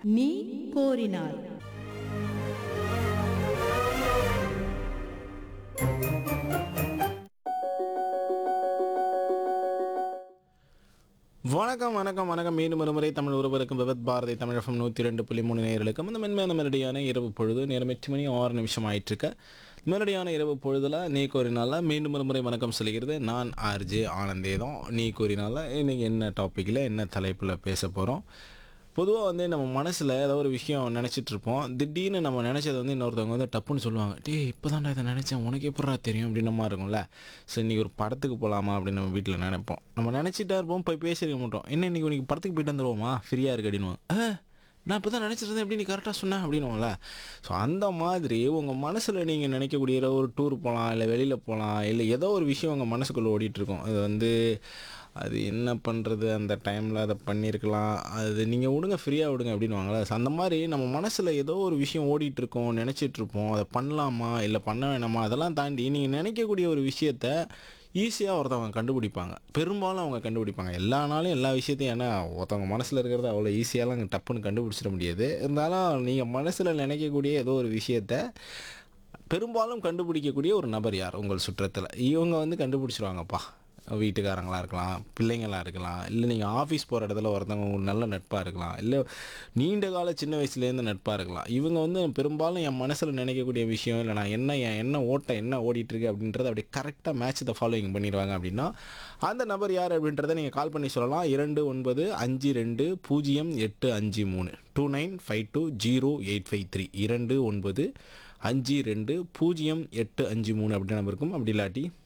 நீ கோரினாய் வணக்கம் வணக்கம் வணக்கம் மீண்டும் ஒரு முறை தமிழ் ஒருவருக்கும் விபத் பாரதி தமிழகம் நூற்றி ரெண்டு புள்ளி மூணு நேர்களுக்கும் இந்த மென்மையான மெலடியான இரவு பொழுது நேரம் எட்டு மணி ஆறு நிமிஷம் ஆயிட்டிருக்க மெலடியான இரவு பொழுதில் நீ கூறினால மீண்டும் ஒரு முறை வணக்கம் சொல்கிறது நான் ஆர்ஜே ஆனந்தே தான் நீ கூறினால இன்னைக்கு என்ன டாப்பிக்கில் என்ன தலைப்பில் பேச போகிறோம் பொதுவாக வந்து நம்ம மனசில் ஏதோ ஒரு விஷயம் நினச்சிட்டு இருப்போம் திடீர்னு நம்ம நினச்சது வந்து இன்னொருத்தவங்க வந்து டப்புன்னு சொல்லுவாங்க டேய் இப்போ தான்டா இதை நினச்சேன் உனக்கு எப்படா தெரியும் அப்படின்ற மாதிரி இருக்கும்ல ஸோ இன்றைக்கி ஒரு படத்துக்கு போகலாமா அப்படின்னு நம்ம வீட்டில் நினைப்போம் நம்ம நினச்சிட்டா இருப்போம் போய் பேசிருக்க மாட்டோம் என்ன இன்றைக்கி உனக்கு படத்துக்கு போயிட்டு வந்துருவோமா ஃப்ரீயாக இருக்கு அப்படின்னு ஆ நான் இப்போ தான் நினச்சிருந்தேன் எப்படி நீ கரெக்டாக சொன்ன அப்படின்னுவோம்ல ஸோ அந்த மாதிரி உங்கள் மனசில் நீங்கள் நினைக்கக்கூடிய ஏதோ ஒரு டூர் போகலாம் இல்லை வெளியில் போகலாம் இல்லை ஏதோ ஒரு விஷயம் உங்கள் மனசுக்குள்ளே ஓடிட்டுருக்கும் அது வந்து அது என்ன பண்ணுறது அந்த டைமில் அதை பண்ணியிருக்கலாம் அது நீங்கள் விடுங்க ஃப்ரீயாக விடுங்க அப்படின்னுவாங்களே ஸோ அந்த மாதிரி நம்ம மனசில் ஏதோ ஒரு விஷயம் ஓடிட்டுருக்கோம் நினச்சிட்ருப்போம் அதை பண்ணலாமா இல்லை பண்ண வேணாமா அதெல்லாம் தாண்டி நீங்கள் நினைக்கக்கூடிய ஒரு விஷயத்த ஈஸியாக ஒருத்தவங்க கண்டுபிடிப்பாங்க பெரும்பாலும் அவங்க கண்டுபிடிப்பாங்க எல்லா நாளும் எல்லா விஷயத்தையும் ஏன்னா ஒருத்தவங்க மனசில் இருக்கிறத அவ்வளோ ஈஸியாலாம் டப்புன்னு கண்டுபிடிச்சிட முடியாது இருந்தாலும் நீங்கள் மனசில் நினைக்கக்கூடிய ஏதோ ஒரு விஷயத்த பெரும்பாலும் கண்டுபிடிக்கக்கூடிய ஒரு நபர் யார் உங்கள் சுற்றத்தில் இவங்க வந்து கண்டுபிடிச்சிருவாங்கப்பா வீட்டுக்காரங்களாக இருக்கலாம் பிள்ளைங்களாக இருக்கலாம் இல்லை நீங்கள் ஆஃபீஸ் போகிற இடத்துல ஒருத்தவங்க ஒரு நல்ல நட்பாக இருக்கலாம் இல்லை நீண்ட கால சின்ன வயசுலேருந்து நட்பாக இருக்கலாம் இவங்க வந்து பெரும்பாலும் என் மனசில் நினைக்கக்கூடிய விஷயம் இல்லை நான் என்ன என் என்ன ஓட்டம் என்ன ஓடிட்டுருக்கு அப்படின்றத அப்படியே கரெக்டாக மேட்ச் த ஃபாலோயிங் பண்ணிடுவாங்க அப்படின்னா அந்த நபர் யார் அப்படின்றத நீங்கள் கால் பண்ணி சொல்லலாம் இரண்டு ஒன்பது அஞ்சு ரெண்டு பூஜ்ஜியம் எட்டு அஞ்சு மூணு two nine five two zero eight five three இரண்டு ஒன்பது அஞ்சு ரெண்டு பூஜ்ஜியம் எட்டு அஞ்சு மூணு அப்படி நம்பர் இருக்கும் அப்படி இல்லாட்டி